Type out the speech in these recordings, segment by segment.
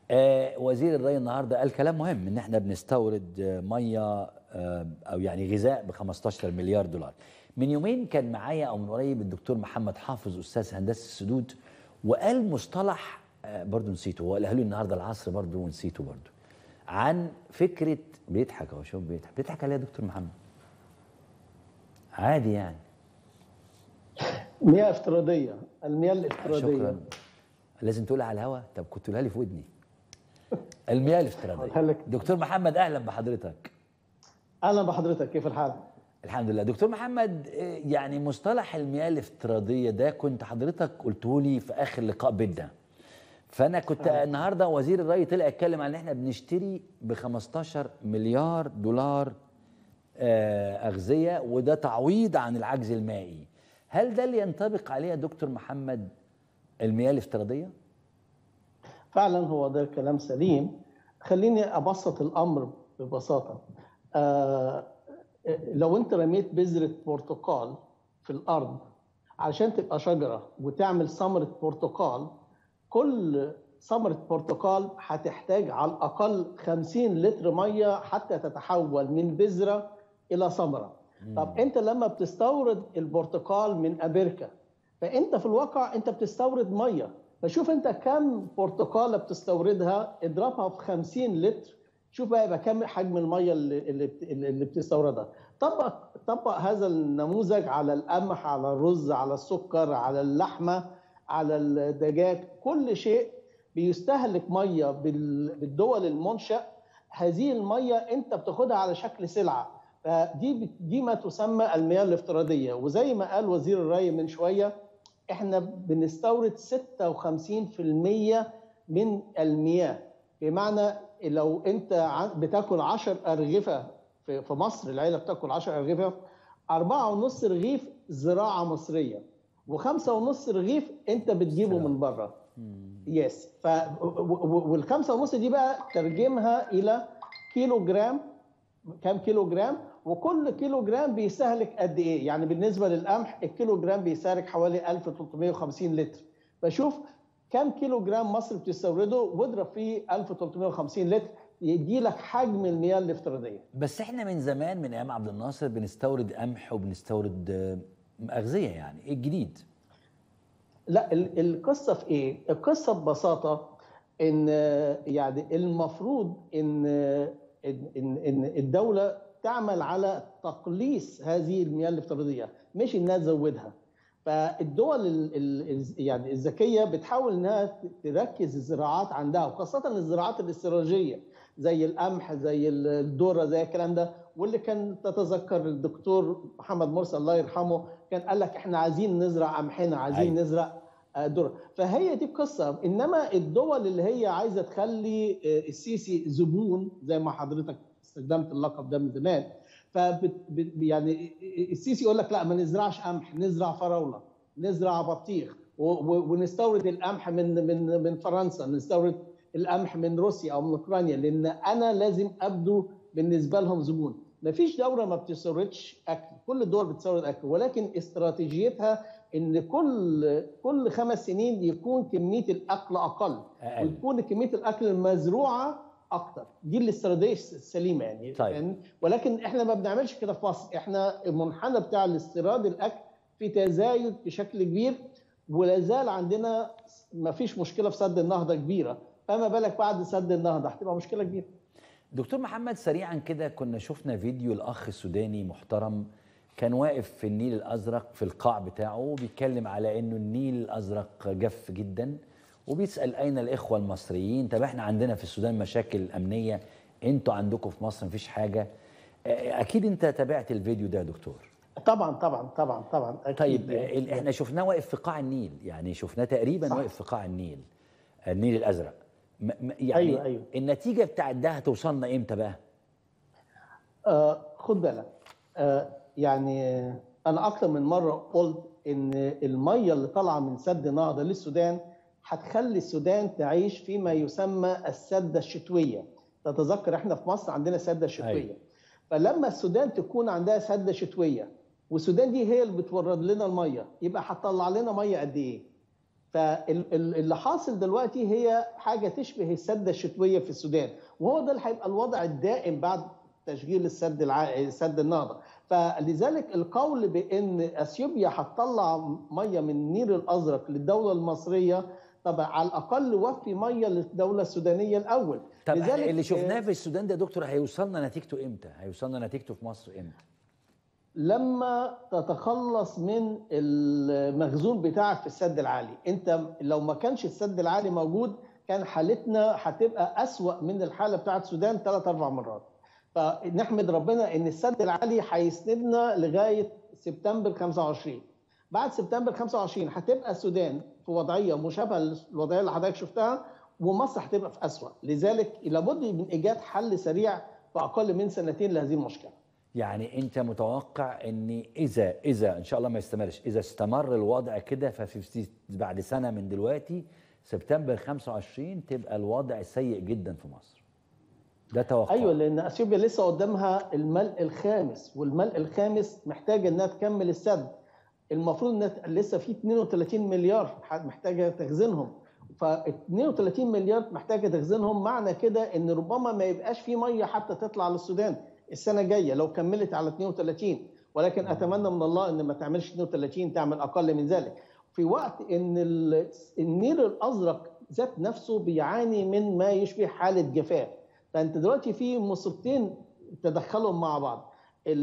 آه وزير الري النهارده قال كلام مهم ان احنا بنستورد آه، ميه آه او يعني غذاء ب 15 مليار دولار. من يومين كان معايا او من قريب الدكتور محمد حافظ استاذ هندسه السدود وقال مصطلح آه برضه نسيته هو قاله لي النهارده العصر برضه ونسيته برضه عن فكره بيضحك اهو شوف بيضحك بيضحك عليا يا دكتور محمد عادي يعني مياه افتراضيه المياه الافتراضيه شكرا لازم تقولها على الهوا طب كنت تقولها لي في ودني المياه الافتراضيه هقولها لك. دكتور محمد اهلا بحضرتك اهلا بحضرتك كيف الحال؟ الحمد لله دكتور محمد آه، يعني مصطلح المياه الافتراضيه ده كنت حضرتك قلته لي في اخر لقاء بينا فانا كنت آه. النهارده وزير الري طلع اتكلم عن ان احنا بنشتري ب 15 مليار دولار آه، اغذيه وده تعويض عن العجز المائي هل ده اللي ينطبق عليه يا دكتور محمد المياه الافتراضيه فعلا هو ده كلام سليم خليني ابسط الامر ببساطه آه لو انت رميت بذره برتقال في الارض علشان تبقى شجره وتعمل ثمره برتقال كل ثمره برتقال هتحتاج على الاقل 50 لتر ميه حتى تتحول من بذره الى ثمره طب انت لما بتستورد البرتقال من امريكا فانت في الواقع انت بتستورد ميه فشوف انت كم برتقاله بتستوردها اضربها في 50 لتر شوف بقى يبقى كم حجم الميه اللي اللي بت- اللي بتستوردها طبق طبق هذا النموذج على القمح على الرز على السكر على اللحمه على الدجاج كل شيء بيستهلك ميه بال- بالدول المنشأ هذه الميه انت بتاخدها على شكل سلعه فدي بت- دي ما تسمى المياه الافتراضيه وزي ما قال وزير الري من شويه احنا بنستورد 56% من المياه بمعنى لو انت ع- بتاكل 10 ارغفه في في مصر العيله بتاكل 10 ارغفه أربعة ونص رغيف زراعه مصريه وخمسة ونص رغيف انت بتجيبه سلام. من بره يس ف و- و- والخمسة ونص دي بقى ترجمها الى كيلو جرام كام كيلو جرام وكل كيلو جرام بيستهلك قد ايه يعني بالنسبه للقمح الكيلو جرام بيستهلك حوالي 1350 لتر فشوف كام كيلو جرام مصر بتستورده واضرب فيه 1350 لتر يدي لك حجم المياه الافتراضيه بس احنا من زمان من ايام عبد الناصر بنستورد قمح وبنستورد آه، اغذيه يعني ايه الجديد لا ال- القصه في ايه القصه ببساطه ان آه، يعني المفروض ان آه، ان ان إن الدوله تعمل على تقليص هذه المياه الافتراضيه مش انها تزودها فالدول ال ال يعني الذكيه بتحاول انها تركز الزراعات عندها وخاصه الزراعات الاستراتيجيه زي القمح زي الذره زي الكلام ده واللي كان تتذكر الدكتور محمد مرسي الله يرحمه كان قال لك احنا عايزين نزرع قمحنا عايزين أيوة. نزرع آه، ذره فهي دي القصه انما الدول اللي هي عايزه تخلي آه، السيسي زبون زي ما حضرتك استخدمت اللقب ده من زمان فبت بت- يعني السيسي يقول لك لا ما نزرعش قمح نزرع فراوله نزرع بطيخ و- و- ونستورد القمح من من من فرنسا نستورد القمح من روسيا او من اوكرانيا لان انا لازم ابدو بالنسبه لهم زبون مفيش دوله ما بتستوردش اكل كل الدول بتستورد اكل ولكن استراتيجيتها ان كل كل خمس سنين يكون كميه الاكل اقل أقل. وتكون كميه الاكل المزروعه اكتر دي الاستراتيجيه السليمه يعني طيب. فاهم؟ ولكن احنا ما بنعملش كده في مصر احنا المنحنى بتاع الاستيراد الاكل في تزايد بشكل كبير ولا زال عندنا ما فيش مشكله في سد النهضه كبيره فما بالك بعد سد النهضه هتبقى مشكله كبيره دكتور محمد سريعا كده كنا شفنا فيديو الاخ السوداني محترم كان واقف في النيل الازرق في القاع بتاعه وبيتكلم على انه النيل الازرق جف جدا وبيسال اين الاخوه المصريين طب احنا عندنا في السودان مشاكل امنيه انتوا عندكم في مصر مفيش حاجه آه، اكيد انت تابعت الفيديو ده يا دكتور طبعا طبعا طبعا طبعا أكيد طيب يعني. ال- احنا شفناه واقف في قاع النيل يعني شفناه تقريبا صح. واقف في قاع النيل النيل الازرق م- م- يعني أيوة، أيوة. النتيجه بتاعت ده هتوصلنا امتى بقى آه خد بالك آه يعني انا اكتر من مره قلت ان الميه اللي طالعه من سد نهضه للسودان هتخلي السودان تعيش فيما يسمى السده الشتويه تتذكر احنا في مصر عندنا سده شتويه أيوة. فلما السودان تكون عندها سده شتويه والسودان دي هي اللي بتورد لنا الميه يبقى هتطلع لنا ميه قد ايه فاللي حاصل دلوقتي هي حاجه تشبه السده الشتويه في السودان وهو ده اللي هيبقى الوضع الدائم بعد تشغيل السد الع... سد النهضه فلذلك القول بان اثيوبيا هتطلع ميه من النيل الازرق للدوله المصريه طبعا على الاقل وفي ميه للدوله السودانيه الاول طب لذلك اللي شفناه في السودان ده يا دكتور هيوصلنا نتيجته امتى؟ هيوصلنا نتيجته في مصر امتى؟ لما تتخلص من المخزون بتاعك في السد العالي انت لو ما كانش السد العالي موجود كان حالتنا هتبقى أسوأ من الحاله بتاعت السودان ثلاث اربع مرات فنحمد ربنا ان السد العالي هيسندنا لغايه سبتمبر 25 بعد سبتمبر 25 هتبقى السودان في وضعيه مشابهه للوضعيه اللي حضرتك شفتها ومصر هتبقى في أسوأ لذلك لابد من ايجاد حل سريع في اقل من سنتين لهذه المشكله يعني انت متوقع ان اذا اذا ان شاء الله ما يستمرش اذا استمر الوضع كده ففي بعد سنه من دلوقتي سبتمبر 25 تبقى الوضع سيء جدا في مصر ده توقع ايوه لان اثيوبيا لسه قدامها الملء الخامس والملء الخامس محتاجه انها تكمل السد المفروض ان لسه في 32 مليار محتاجه تخزينهم ف 32 مليار محتاجه تخزينهم معنى كده ان ربما ما يبقاش في ميه حتى تطلع للسودان السنه الجايه لو كملت على 32 ولكن اتمنى من الله ان ما تعملش 32 تعمل اقل من ذلك في وقت ان النيل الازرق ذات نفسه بيعاني من ما يشبه حاله جفاف فانت دلوقتي في مصيبتين تدخلهم مع بعض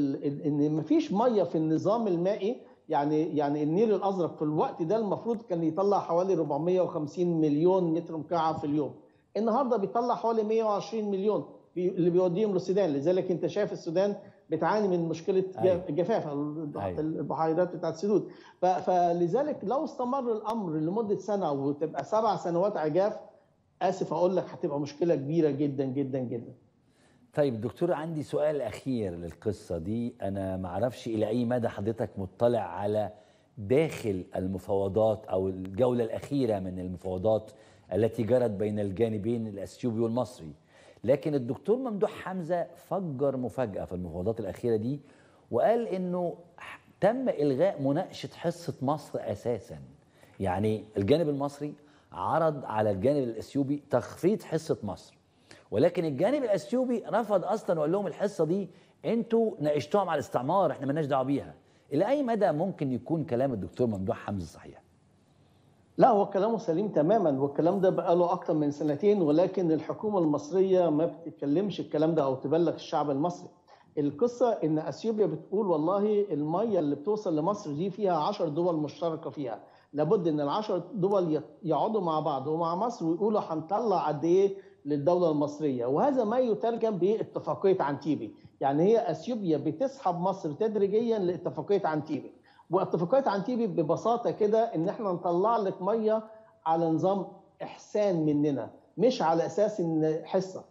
ان مفيش ميه في النظام المائي يعني يعني النيل الازرق في الوقت ده المفروض كان يطلع حوالي 450 مليون متر مكعب في اليوم النهارده بيطلع حوالي 120 مليون اللي بيوديهم للسودان لذلك انت شايف السودان بتعاني من مشكله جفاف البحيرات بتاعت السدود فلذلك لو استمر الامر لمده سنه وتبقى سبع سنوات عجاف اسف اقول لك هتبقى مشكله كبيره جدا جدا جدا طيب دكتور عندي سؤال اخير للقصه دي انا ما اعرفش الى اي مدى حضرتك مطلع على داخل المفاوضات او الجوله الاخيره من المفاوضات التي جرت بين الجانبين الاثيوبي والمصري لكن الدكتور ممدوح حمزه فجر مفاجاه في المفاوضات الاخيره دي وقال انه تم الغاء مناقشه حصه مصر اساسا يعني الجانب المصري عرض على الجانب الاثيوبي تخفيض حصه مصر ولكن الجانب الاثيوبي رفض اصلا وقال لهم الحصه دي انتوا ناقشتوها مع الاستعمار احنا مالناش دعوه بيها الى اي مدى ممكن يكون كلام الدكتور ممدوح حمزه صحيح لا هو كلامه سليم تماما والكلام ده بقى له اكتر من سنتين ولكن الحكومه المصريه ما بتتكلمش الكلام ده او تبلغ الشعب المصري القصه ان اثيوبيا بتقول والله الميه اللي بتوصل لمصر دي فيها 10 دول مشتركه فيها لابد ان العشر دول يقعدوا مع بعض ومع مصر ويقولوا هنطلع قد ايه للدوله المصريه وهذا ما يترجم باتفاقيه عنتيبي يعني هي اثيوبيا بتسحب مصر تدريجيا لاتفاقيه عنتيبي واتفاقيه عنتيبي ببساطه كده ان احنا نطلع لك ميه على نظام احسان مننا مش على اساس ان حصه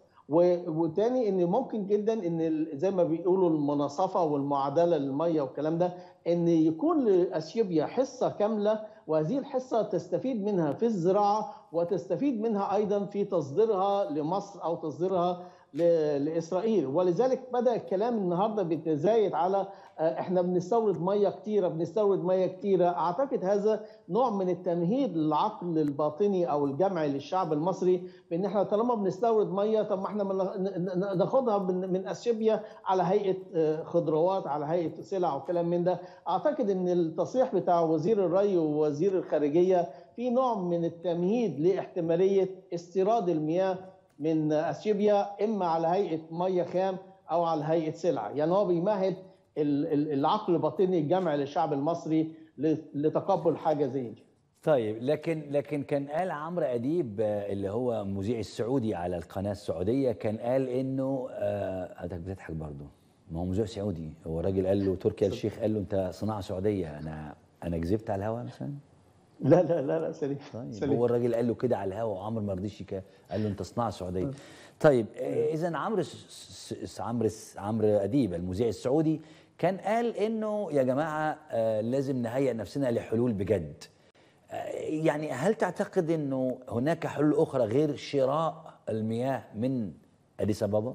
وتاني ان ممكن جدا ان زي ما بيقولوا المناصفه والمعادله للميه والكلام ده ان يكون لاثيوبيا حصه كامله وهذه الحصه تستفيد منها في الزراعه وتستفيد منها ايضا في تصديرها لمصر او تصديرها لاسرائيل ولذلك بدا الكلام النهارده بيتزايد على احنا بنستورد ميه كتيره بنستورد ميه كتيره اعتقد هذا نوع من التمهيد للعقل الباطني او الجمعي للشعب المصري بان احنا طالما بنستورد ميه طب ما احنا ناخدها من اثيوبيا على هيئه خضروات على هيئه سلع وكلام من ده اعتقد ان التصريح بتاع وزير الري ووزير الخارجيه في نوع من التمهيد لاحتماليه استيراد المياه من اثيوبيا اما على هيئه ميه خام او على هيئه سلعه يعني هو بيمهد العقل الباطني الجمعي للشعب المصري لتقبل حاجه زي دي طيب لكن لكن كان قال عمرو اديب اللي هو مذيع السعودي على القناه السعوديه كان قال انه حضرتك بتضحك برضه ما هو مذيع سعودي هو الراجل قال له تركي آل الشيخ قال له انت صناعه سعوديه انا انا كذبت على الهواء مثلا لا لا لا لا سليم طيب سليم. هو الراجل قال له كده على الهوا وعمرو ما رضيش قال له انت صناعه سعوديه طيب اذا عمرو عمرو عمرو اديب المذيع السعودي كان قال انه يا جماعه آه لازم نهيئ نفسنا لحلول بجد آه يعني هل تعتقد انه هناك حلول اخرى غير شراء المياه من اديس ابابا؟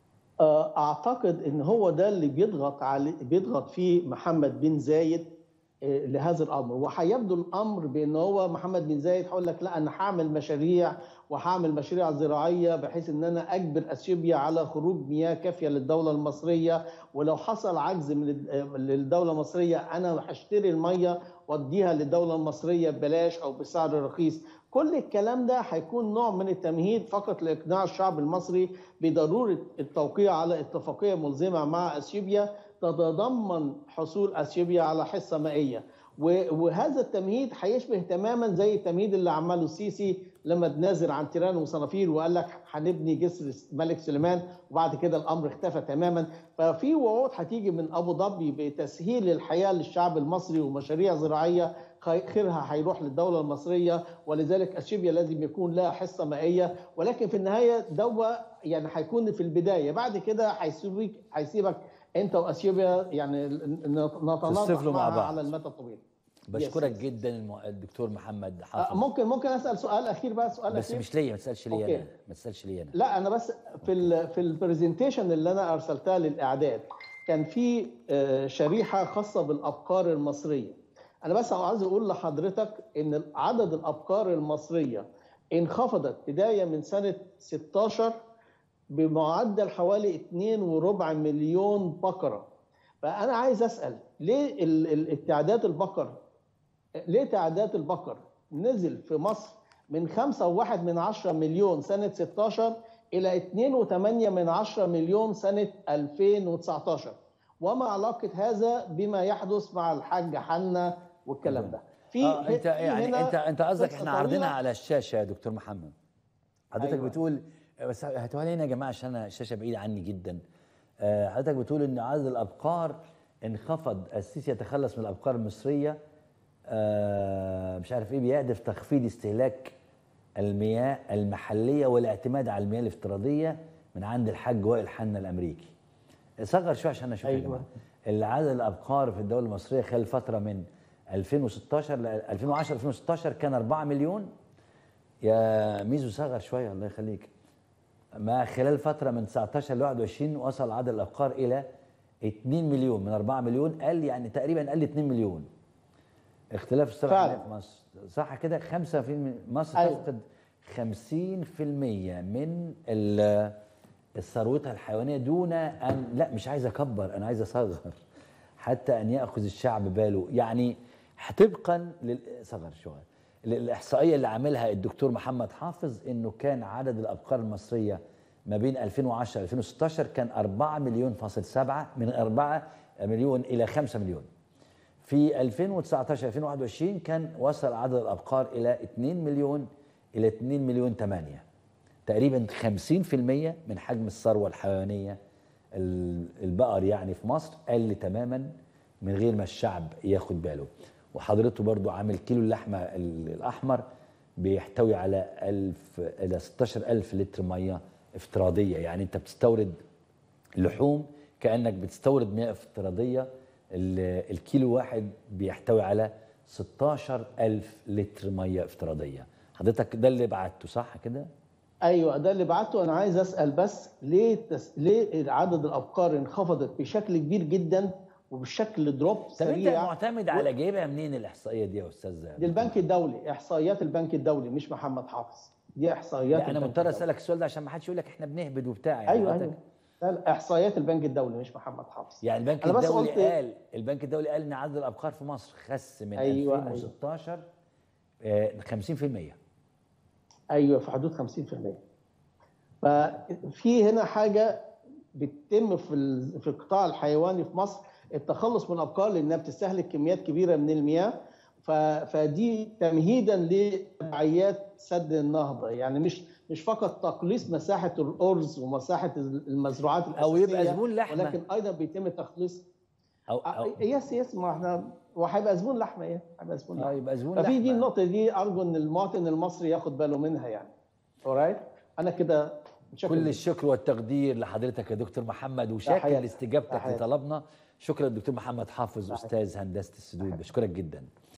اعتقد ان هو ده اللي بيضغط عليه بيضغط فيه محمد بن زايد لهذا الامر وهيبدو الامر بان هو محمد بن زايد هيقول لك لا انا هعمل مشاريع وهعمل مشاريع زراعيه بحيث ان انا اجبر اثيوبيا على خروج مياه كافيه للدوله المصريه ولو حصل عجز من للدوله المصريه انا هشتري الميه واديها للدوله المصريه ببلاش او بسعر رخيص كل الكلام ده هيكون نوع من التمهيد فقط لاقناع الشعب المصري بضروره التوقيع على اتفاقيه ملزمه مع اثيوبيا تتضمن حصول اثيوبيا على حصه مائيه وهذا التمهيد هيشبه تماما زي التمهيد اللي عمله السيسي لما تنازل عن تيران وصنافير وقال لك هنبني جسر الملك سليمان وبعد كده الامر اختفى تماما ففي وعود هتيجي من ابو ظبي بتسهيل الحياه للشعب المصري ومشاريع زراعيه خيرها هيروح للدوله المصريه ولذلك اثيوبيا لازم يكون لها حصه مائيه ولكن في النهايه دوا يعني هيكون في البدايه بعد كده هيسيبك هيسيبك انت واثيوبيا يعني نتناقش مع بعض على المدى الطويل بشكرك yes. جدا الدكتور محمد حافظ ممكن ممكن اسال سؤال اخير بقى سؤال بس أخير. مش ليا ما تسالش ليا انا ما تسالش ليا انا لا انا بس في ال في البرزنتيشن اللي انا ارسلتها للاعداد كان في شريحه خاصه بالابقار المصريه انا بس عايز اقول لحضرتك ان عدد الابقار المصريه انخفضت بدايه من سنه 16 بمعدل حوالي 2.4 مليون بقره فانا عايز اسال ليه التعداد البقر ليه تعداد البقر نزل في مصر من 5.1 من 10 مليون سنة 16 إلى 2.8 من 10 مليون سنة 2019 وما علاقة هذا بما يحدث مع الحاج حنا والكلام ده في آه انت يعني انت انت قصدك احنا عارضينها على الشاشه يا دكتور محمد حضرتك أيوة. بتقول بس هاتوها لي هنا يا جماعه عشان انا الشاشه بعيده عني جدا حضرتك بتقول ان عدد الابقار انخفض السيسي يتخلص من الابقار المصريه آه مش عارف ايه بيهدف تخفيض استهلاك المياه المحليه والاعتماد على المياه الافتراضيه من عند الحاج وائل حنا الامريكي. صغر شويه عشان اشوف أيوة. يا جماعه. اللي عدد الابقار في الدوله المصريه خلال فتره من 2016 ل 2010 2016 كان 4 مليون يا ميزو صغر شويه الله يخليك. ما خلال فتره من 19 ل 21 وصل عدد الابقار الى 2 مليون من 4 مليون قل يعني تقريبا قل 2 مليون. اختلاف الصراحه في مصر صح كده 5 في مصر أيوة. تفقد 50% من ثروتها الحيوانيه دون ان لا مش عايز اكبر انا عايز اصغر حتى ان ياخذ الشعب باله يعني طبقا صغر شويه الاحصائيه اللي عاملها الدكتور محمد حافظ انه كان عدد الابقار المصريه ما بين 2010 2016 كان 4 مليون فاصل 7 من 4 مليون الى 5 مليون في 2019 2021 كان وصل عدد الابقار الى 2 مليون الى 2 مليون 8 تقريبا 50% من حجم الثروه الحيوانيه البقر يعني في مصر قل تماما من غير ما الشعب ياخد باله وحضرته برضو عامل كيلو اللحمه الاحمر بيحتوي على 1000 الى 16000 لتر ميه افتراضيه يعني انت بتستورد لحوم كانك بتستورد مياه افتراضيه الكيلو واحد بيحتوي على 16000 لتر ميه افتراضيه حضرتك ده اللي بعته صح كده ايوه ده اللي بعته انا عايز اسال بس ليه تس... ليه عدد الابقار انخفضت بشكل كبير جدا وبشكل دروب سريع طب انت معتمد و... على جايبها منين الاحصائيه دي يا استاذ دي البنك الدولي احصائيات البنك الدولي مش محمد حافظ دي احصائيات لا انا مضطر اسالك السؤال ده عشان ما حدش يقول لك احنا بنهبد وبتاع يعني ايوه ايوه لا احصائيات البنك الدولي مش محمد حافظ يعني البنك الدولي قال البنك الدولي قال ان عدد الابقار في مصر خس من أيوة 2016 أيوة. 50% ايوه في حدود 50% ففي هنا حاجه بتتم في في القطاع الحيواني في مصر التخلص من الابقار لانها بتستهلك كميات كبيره من المياه فدي تمهيدا لتبعيات سد النهضه يعني مش مش فقط تقليص مساحه الارز ومساحه المزروعات الاساسيه او يبقى زبون لحمه ولكن ايضا بيتم تخليص أو, أو يس يس ما احنا وهيبقى زبون لحمه ايه؟ هيبقى زبون لحمه اه يبقى زبون ففي لحمه دي النقطه دي ارجو ان المواطن المصري ياخد باله منها يعني اورايت انا كده كل الشكر والتقدير لحضرتك يا دكتور محمد وشاكر لاستجابتك لطلبنا شكرا دكتور محمد حافظ استاذ هندسه السدود بشكرك جدا